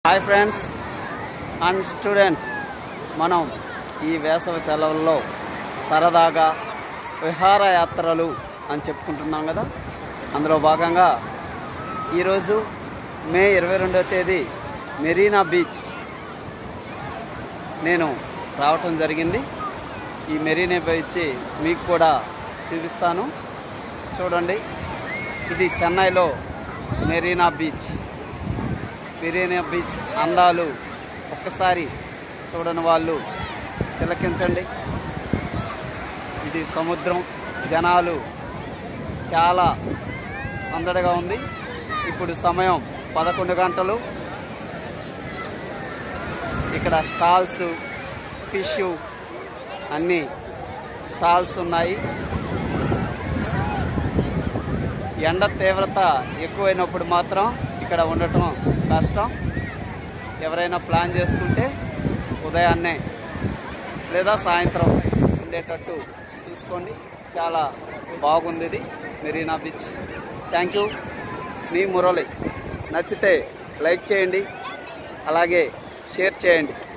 hi friends and students మనం ఈ వేసవి సెలవుల్లో సరదాగా విహారయాత్రలు అని చెప్పుకుంటున్నాం కదా అందులో భాగంగా ఈరోజు మే ఇరవై రెండవ తేదీ మెరీనా బీచ్ నేను రావటం జరిగింది ఈ మెరీనా బీచ్ మీకు కూడా చూపిస్తాను చూడండి ఇది చెన్నైలో మెరీనా బీచ్ మెరీనా బీచ్ అందాలు ఒక్కసారి చూడని వాళ్ళు తిలకించండి ఇది సముద్రం జనాలు చాలా సందడిగా ఉంది ఇప్పుడు సమయం పదకొండు గంటలు ఇక్కడ స్టాల్స్ ఫిష్ అన్ని స్టాల్స్ ఉన్నాయి ఎండ తీవ్రత ఎక్కువైనప్పుడు మాత్రం ఇక్కడ ఉండటం కష్టం ఎవరైనా ప్లాన్ చేసుకుంటే ఉదయాన్నే లేదా సాయంత్రం ఉండేటట్టు చూసుకోండి చాలా బాగుంది ఇది మెరీనా బీచ్ థ్యాంక్ యూ మీ మురళి నచ్చితే లైక్ చేయండి అలాగే షేర్ చేయండి